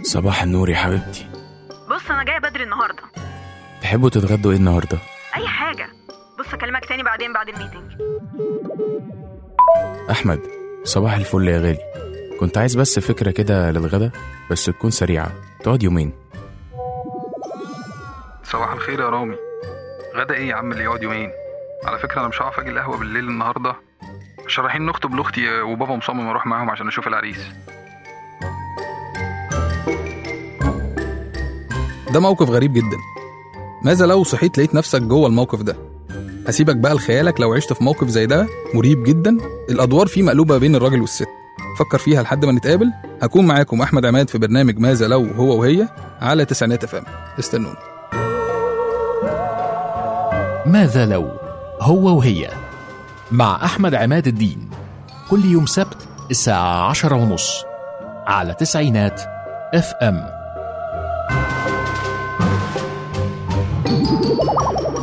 صباح النور يا حبيبتي بص انا جايه بدري النهارده تحبوا تتغدوا ايه النهارده اي حاجه بص اكلمك تاني بعدين بعد الميتنج احمد صباح الفل يا غالي كنت عايز بس فكره كده للغدا بس تكون سريعه تقعد يومين صباح الخير يا رامي غدا ايه يا عم اللي يقعد يومين على فكره انا مش هعرف اجي القهوه بالليل النهارده عشان رايحين نخطب لاختي وبابا مصمم اروح معاهم عشان اشوف العريس ده موقف غريب جدا ماذا لو صحيت لقيت نفسك جوه الموقف ده هسيبك بقى لخيالك لو عشت في موقف زي ده مريب جدا الادوار فيه مقلوبه بين الراجل والست فكر فيها لحد ما نتقابل هكون معاكم احمد عماد في برنامج ماذا لو هو وهي على تسعينات اف ام استنوني ماذا لو هو وهي مع أحمد عماد الدين كل يوم سبت الساعة عشرة ونص على تسعينات اف ام